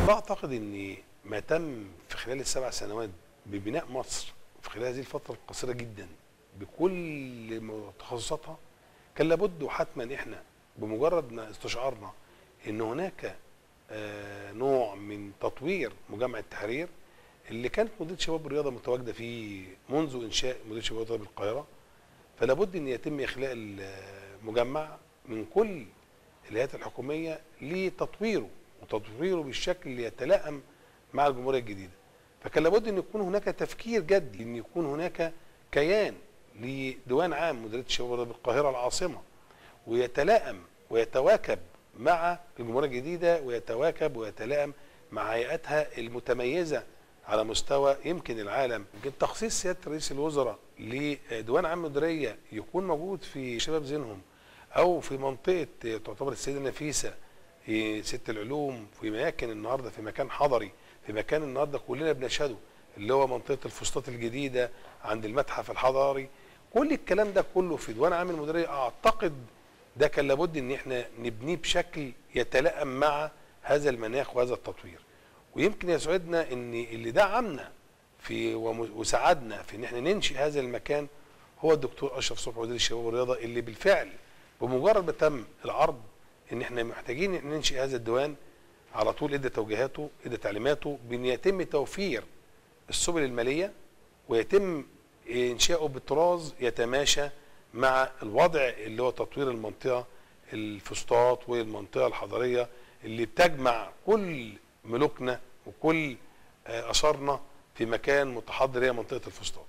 والله اعتقد ان ما تم في خلال السبع سنوات ببناء مصر في خلال هذه الفتره القصيره جدا بكل تخصصاتها كان لابد وحتما احنا بمجرد ما استشعرنا ان هناك آه، نوع من تطوير مجمع التحرير اللي كانت مديريه شباب الرياضه متواجده فيه منذ انشاء مديريه شباب الرياضه بالقاهره فلا بد ان يتم اخلاء المجمع من كل الهيئات الحكوميه لتطويره وتطويره بالشكل اللي يتلائم مع الجمهوريه الجديده فكان لابد ان يكون هناك تفكير جدي ان يكون هناك كيان لديوان عام مديريه الشباب الرياضه بالقاهره العاصمه ويتلائم ويتواكب مع الجمهوريه الجديده ويتواكب ويتلائم مع هيئاتها المتميزه على مستوى يمكن العالم يمكن تخصيص سياده رئيس الوزراء لديوان عام مديريه يكون موجود في شباب ذهنهم او في منطقه تعتبر السيده نفيسه في ست العلوم في مكان النهارده في مكان حضري في مكان النهارده كلنا بنشهده اللي هو منطقه الفسطاط الجديده عند المتحف الحضاري كل الكلام ده كله في ديوان عام المديريه اعتقد ده كان لابد ان احنا نبنيه بشكل يتلائم مع هذا المناخ وهذا التطوير ويمكن يسعدنا ان اللي دعمنا في وم- وساعدنا في ان احنا ننشئ هذا المكان هو الدكتور اشرف صبحي وزير الشباب والرياضه اللي بالفعل بمجرد ما تم العرض ان احنا محتاجين إن ننشئ هذا الديوان على طول ادى توجيهاته ادى تعليماته بان يتم توفير السبل الماليه ويتم انشاؤه بطراز يتماشى مع الوضع اللي هو تطوير المنطقه الفسطاط والمنطقه الحضريه اللي بتجمع كل ملوكنا وكل آه، اثارنا في مكان متحضر هي منطقه الفسطاط.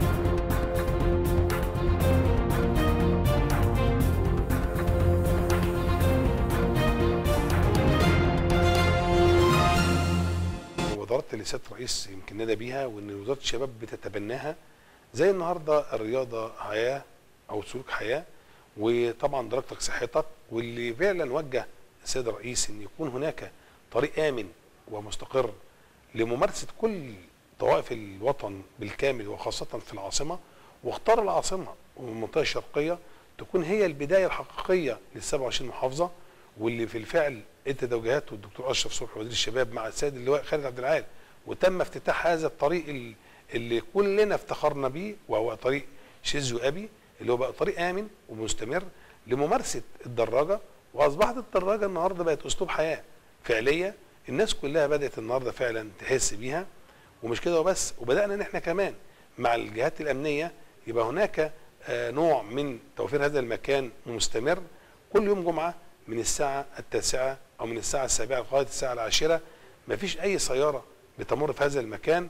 المبادرات اللي سياده الرئيس يمكن نادى بيها وان وزاره الشباب بتتبناها زي النهارده الرياضه حياه او سلوك حياه وطبعا درجتك صحتك واللي فعلا وجه السيد الرئيس ان يكون هناك طريق امن ومستقر لممارسه كل طوائف الوطن بالكامل وخاصه في العاصمه واختار العاصمه والمنطقه الشرقيه تكون هي البدايه الحقيقيه لل 27 محافظه واللي في الفعل ادى توجيهاته الدكتور اشرف صبحي وزير الشباب مع السيد اللواء خالد عبد العال وتم افتتاح هذا الطريق ال- اللي كلنا افتخرنا بيه وهو طريق شيزو ابي اللي هو بقى طريق امن ومستمر لممارسه الدراجه واصبحت الدراجه النهارده بقت اسلوب حياه فعليه الناس كلها بدات النهارده فعلا تحس بيها ومش كده وبس وبدانا ان احنا كمان مع الجهات الامنيه يبقى هناك آه، نوع من توفير هذا المكان مستمر كل يوم جمعه من الساعه التاسعه او من الساعه السابعه لغايه الساعه العاشره مفيش اي سياره بتمر في هذا المكان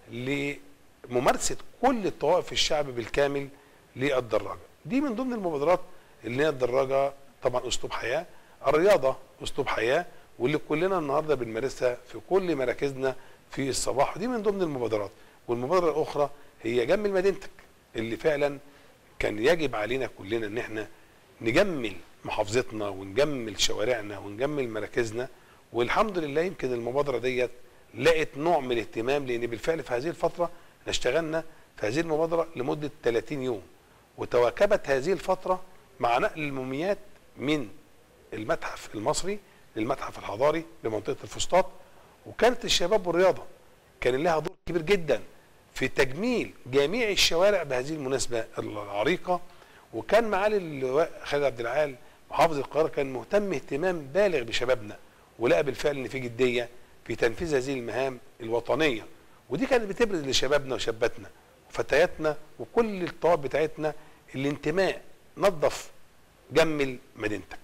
لممارسه كل الطوائف الشعب بالكامل للدراجه دي من ضمن المبادرات اللي هي الدراجه طبعا اسلوب حياه الرياضه اسلوب حياه واللي كلنا النهارده بنمارسها في كل مراكزنا في الصباح ودي من ضمن المبادرات والمبادره الاخرى هي جمل مدينتك اللي فعلا كان يجب علينا كلنا ان احنا نجمل محافظتنا ونجمل شوارعنا ونجمل مراكزنا والحمد لله يمكن المبادره ديت لقت نوع من الاهتمام لان بالفعل في هذه الفتره احنا اشتغلنا في هذه المبادره لمده 30 يوم وتواكبت هذه الفتره مع نقل الموميات من المتحف المصري للمتحف الحضاري لمنطقه الفسطاط وكانت الشباب والرياضه كان لها دور كبير جدا في تجميل جميع الشوارع بهذه المناسبه العريقه وكان معالي اللواء خالد عبد العال محافظ القاهره كان مهتم اهتمام بالغ بشبابنا ولقى بالفعل ان في جديه في تنفيذ هذه المهام الوطنيه ودي كانت بتبرز لشبابنا وشاباتنا وفتياتنا وكل الطوائف بتاعتنا الانتماء نظف جمل مدينتك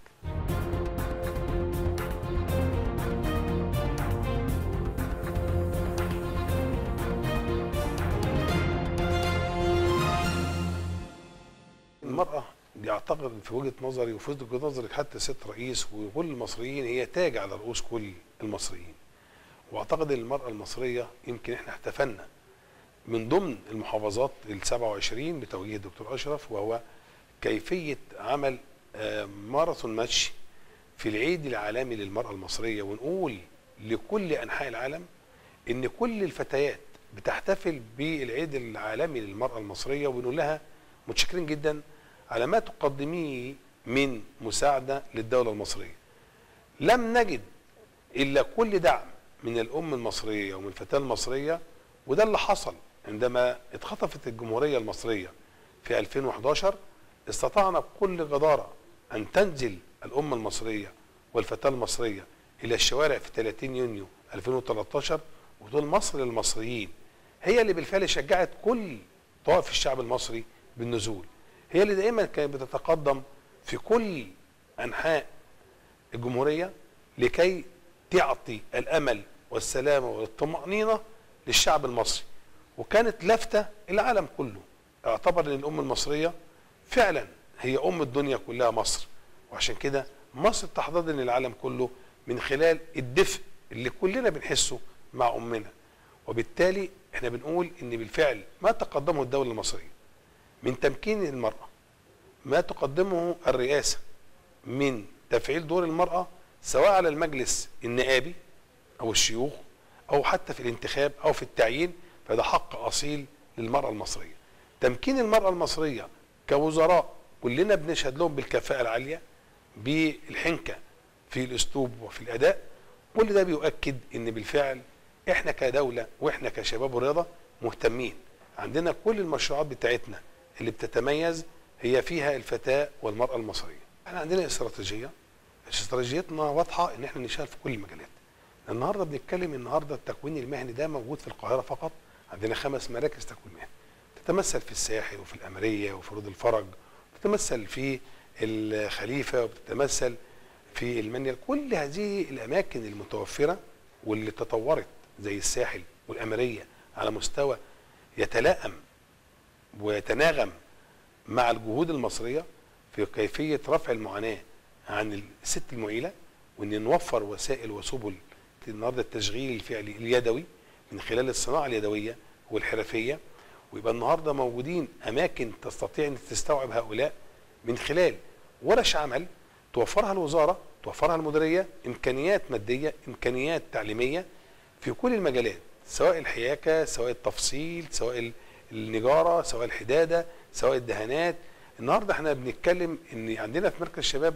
المرأة دي أعتقد في وجهة نظري وفي وجهة نظري حتى ست رئيس وكل المصريين هي تاج على رؤوس كل المصريين وأعتقد أن المرأة المصرية يمكن إحنا احتفلنا من ضمن المحافظات ال 27 بتوجيه الدكتور أشرف وهو كيفية عمل آه، ماراثون ماتش في العيد العالمي للمرأة المصرية ونقول لكل أنحاء العالم إن كل الفتيات بتحتفل بالعيد العالمي للمرأة المصرية ونقول لها متشكرين جدا على ما تقدميه من مساعدة للدولة المصرية لم نجد إلا كل دعم من الام المصريه ومن الفتاه المصريه وده اللي حصل عندما اتخطفت الجمهوريه المصريه في 2011 استطعنا بكل جداره ان تنزل الامه المصريه والفتاه المصريه الى الشوارع في 30 يونيو 2013 وتقول مصر للمصريين هي اللي بالفعل شجعت كل طوائف الشعب المصري بالنزول هي اللي دائما كانت بتتقدم في كل انحاء الجمهوريه لكي تعطي الامل والسلامه والطمانينه للشعب المصري وكانت لافته العالم كله اعتبر ان الام المصريه فعلا هي ام الدنيا كلها مصر وعشان كده مصر تحتضن العالم كله من خلال الدفء اللي كلنا بنحسه مع امنا وبالتالي احنا بنقول ان بالفعل ما تقدمه الدوله المصريه من تمكين المراه ما تقدمه الرئاسه من تفعيل دور المراه سواء على المجلس النائبي او الشيوخ او حتى في الانتخاب او في التعيين فده حق اصيل للمراه المصريه تمكين المراه المصريه كوزراء كلنا بنشهد لهم بالكفاءه العاليه بالحنكه في الاسلوب وفي الاداء كل ده بيؤكد ان بالفعل احنا كدوله واحنا كشباب ورياضه مهتمين عندنا كل المشروعات بتاعتنا اللي بتتميز هي فيها الفتاه والمراه المصريه احنا عندنا استراتيجيه استراتيجيتنا واضحه ان احنا نشتغل في كل المجالات النهارده بنتكلم النهارده التكوين المهني ده موجود في القاهره فقط عندنا خمس مراكز تكوين مهني تتمثل في الساحل وفي الامريه وفي رود الفرج تتمثل في الخليفه وبتتمثل في المنيل كل هذه الاماكن المتوفره واللي تطورت زي الساحل والامريه على مستوى يتلائم ويتناغم مع الجهود المصريه في كيفيه رفع المعاناه عن الست المعيله وان نوفر وسائل وسبل النهارده التشغيل الفعلي اليدوي من خلال الصناعه اليدويه والحرفيه ويبقى النهارده موجودين اماكن تستطيع ان تستوعب هؤلاء من خلال ورش عمل توفرها الوزاره توفرها المديريه امكانيات ماديه امكانيات تعليميه في كل المجالات سواء الحياكه سواء التفصيل سواء النجاره سواء الحداده سواء الدهانات النهارده احنا بنتكلم ان عندنا في مركز الشباب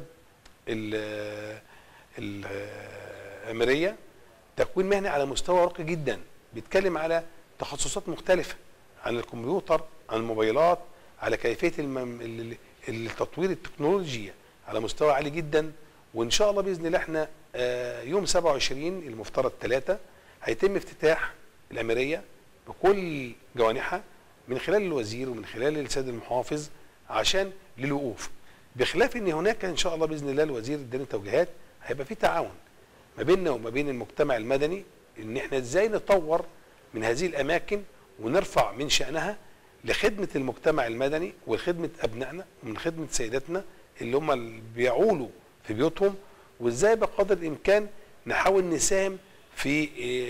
الامريه تكوين مهني على مستوى راقي جدا بيتكلم على تخصصات مختلفه عن الكمبيوتر عن الموبايلات على كيفيه المم... التطوير التكنولوجيا على مستوى عالي جدا وان شاء الله باذن الله احنا يوم 27 المفترض ثلاثة هيتم افتتاح الاميريه بكل جوانحها من خلال الوزير ومن خلال السيد المحافظ عشان للوقوف بخلاف ان هناك ان شاء الله باذن الله الوزير اداني توجيهات هيبقى في تعاون ما بيننا وما بين المجتمع المدني ان احنا ازاي نطور من هذه الاماكن ونرفع من شانها لخدمه المجتمع المدني وخدمه ابنائنا ومن خدمه سيداتنا اللي هم اللي بيعولوا في بيوتهم وازاي بقدر الامكان نحاول نساهم في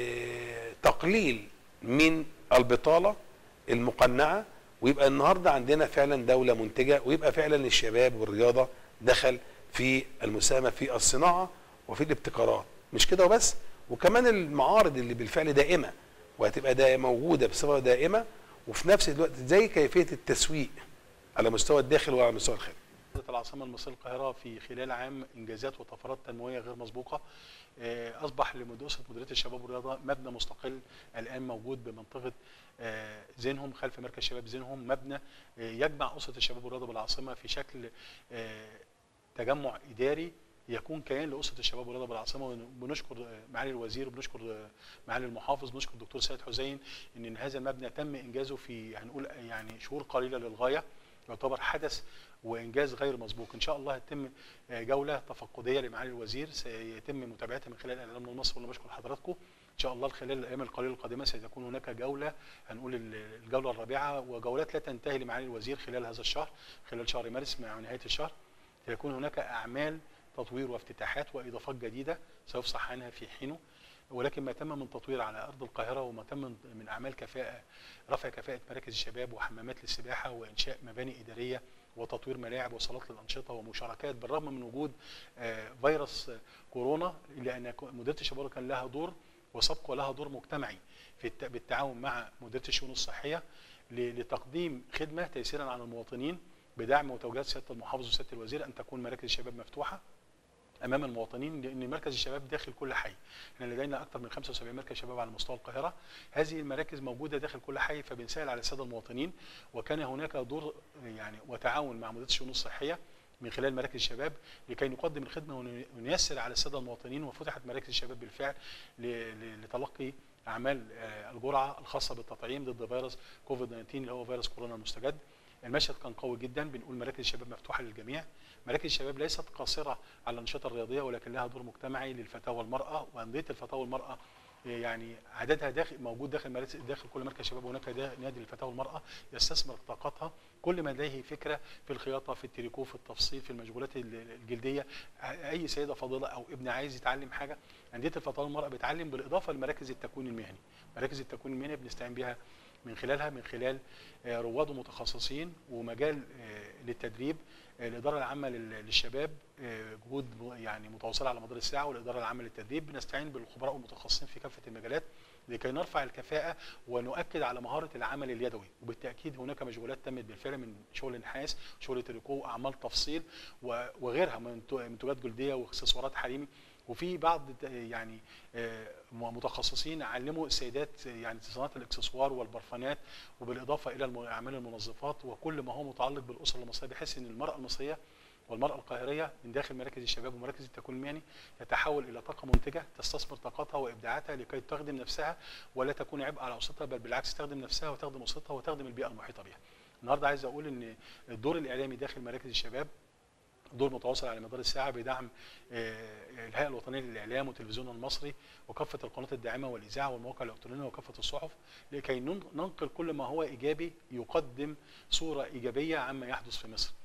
تقليل من البطاله المقنعه ويبقى النهارده عندنا فعلا دوله منتجه ويبقى فعلا الشباب والرياضه دخل في المساهمه في الصناعه وفي الابتكارات مش كده وبس وكمان المعارض اللي بالفعل دائمه وهتبقى دا موجوده بصفه دائمه وفي نفس الوقت زي كيفيه التسويق على مستوى الداخل وعلى مستوى الخارج. العاصمه المصريه القاهره في خلال عام انجازات وطفرات تنمويه غير مسبوقه اصبح لمدرسه مديريه الشباب والرياضه مبنى مستقل الان موجود بمنطقه زينهم خلف مركز شباب زينهم مبنى يجمع اسره الشباب والرياضه بالعاصمه في شكل تجمع اداري يكون كيان لاسره الشباب والرياضه بالعاصمه وبنشكر معالي الوزير وبنشكر معالي المحافظ بنشكر الدكتور سيد حسين ان هذا المبنى تم انجازه في هنقول يعني شهور قليله للغايه يعتبر حدث وانجاز غير مسبوق ان شاء الله هتتم جوله تفقديه لمعالي الوزير سيتم متابعتها من خلال الاعلام المصري وانا بشكر حضراتكم ان شاء الله خلال الايام القليله القادمه سيكون هناك جوله هنقول الجوله الرابعه وجولات لا تنتهي لمعالي الوزير خلال هذا الشهر خلال شهر مارس مع نهايه الشهر سيكون هناك اعمال تطوير وافتتاحات واضافات جديده سيفصح عنها في حينه ولكن ما تم من تطوير على ارض القاهره وما تم من اعمال كفاءه رفع كفاءه مراكز الشباب وحمامات للسباحه وانشاء مباني اداريه وتطوير ملاعب وصالات للانشطه ومشاركات بالرغم من وجود فيروس كورونا الا ان مديريه الشباب كان لها دور وسبق ولها دور مجتمعي في بالتعاون مع مديريه الشؤون الصحيه لتقديم خدمه تيسيرا على المواطنين بدعم وتوجيهات سياده المحافظ وسياده الوزير ان تكون مراكز الشباب مفتوحه امام المواطنين لان مركز الشباب داخل كل حي احنا لدينا اكثر من 75 مركز شباب على مستوى القاهره هذه المراكز موجوده داخل كل حي فبنسهل على الساده المواطنين وكان هناك دور يعني وتعاون مع مديريه الشؤون الصحيه من خلال مراكز الشباب لكي نقدم الخدمه ونيسر على الساده المواطنين وفتحت مراكز الشباب بالفعل ل- ل- لتلقي اعمال آه، الجرعه الخاصه بالتطعيم ضد فيروس كوفيد 19 اللي هو فيروس كورونا المستجد المشهد كان قوي جدا بنقول مراكز الشباب مفتوحه للجميع مراكز الشباب ليست قاصره على الانشطه الرياضيه ولكن لها دور مجتمعي للفتاه والمراه وانديه الفتاه والمراه يعني عددها داخل موجود داخل مراكز داخل كل مركز شباب هناك دا- نادي للفتاه والمراه يستثمر طاقتها كل ما لديه فكره في الخياطه في التريكو في التفصيل في المشغولات ال- الجلديه اي سيده فاضله او ابن عايز يتعلم حاجه انديه الفتاه والمراه بتعلم بالاضافه لمراكز التكوين المهني مراكز التكوين المهني بنستعين بها من خلالها من خلال آه، رواد ومتخصصين ومجال آه، للتدريب آه، الاداره العامه لل- للشباب آه، جهود م- يعني متواصله على مدار الساعه والاداره العامه للتدريب بنستعين بالخبراء والمتخصصين في كافه المجالات لكي نرفع الكفاءه ونؤكد على مهاره العمل اليدوي وبالتاكيد هناك مشغولات تمت بالفعل من شغل نحاس شغل تريكو واعمال تفصيل و- وغيرها من منتو- منتجات جلديه واكسسوارات حريمي وفي بعض ت- يعني آه، م- متخصصين علموا السيدات يعني صناعه الاكسسوار والبرفانات وبالاضافه الى الم- اعمال المنظفات وكل ما هو متعلق بالاسره المصريه بحيث ان المراه المصريه والمراه القاهريه من داخل مراكز الشباب ومراكز التكوين المهني يتحول الى طاقه منتجه تستثمر طاقتها وابداعاتها لكي تخدم نفسها ولا تكون عبء على اسرتها بل بالعكس تخدم نفسها وتخدم اسرتها وتخدم البيئه المحيطه بها. النهارده عايز اقول ان الدور الاعلامي داخل مراكز الشباب دور متواصل على مدار الساعه بدعم آه، الهيئه الوطنيه للاعلام والتلفزيون المصري وكافه القنوات الداعمه والاذاعه والمواقع الالكترونيه وكافه الصحف لكي نن- ننقل كل ما هو ايجابي يقدم صوره ايجابيه عما يحدث في مصر.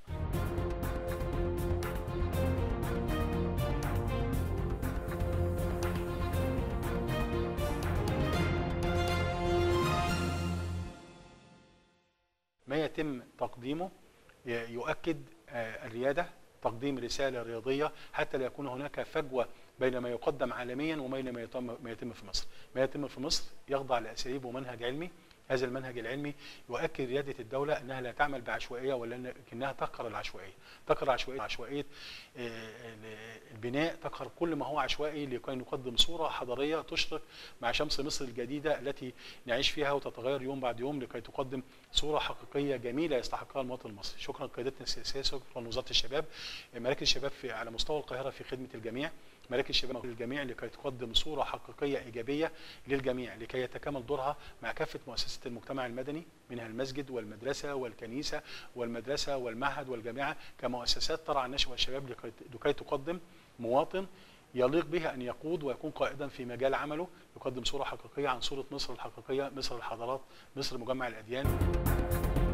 ما يتم تقديمه ي- يؤكد آه، الرياده تقديم رساله رياضيه حتى لا يكون هناك فجوه بين ما يقدم عالميا وبين ما يتم ما يتم في مصر. ما يتم في مصر يخضع لاساليب ومنهج علمي هذا المنهج العلمي يؤكد رياده الدوله انها لا تعمل بعشوائيه ولكنها تقهر العشوائيه، تقهر عشوائيه عشوائيه آه، البناء، تقهر كل ما هو عشوائي لكي نقدم صوره حضاريه تشرق مع شمس مصر الجديده التي نعيش فيها وتتغير يوم بعد يوم لكي تقدم صوره حقيقيه جميله يستحقها المواطن المصري. شكرا قيادتنا السياسيه، شكرا وزاره الشباب، مراكز الشباب في على مستوى القاهره في خدمه الجميع، مراكز الشباب للجميع لكي تقدم صوره حقيقيه ايجابيه للجميع لكي يتكامل دورها مع كافه مؤسسات المجتمع المدني منها المسجد والمدرسه والكنيسه والمدرسه والمعهد والجامعه كمؤسسات ترعى النشء والشباب لكي لكي تقدم مواطن يليق به ان يقود ويكون قائدا في مجال عمله يقدم صوره حقيقيه عن صوره مصر الحقيقيه مصر الحضارات مصر مجمع الاديان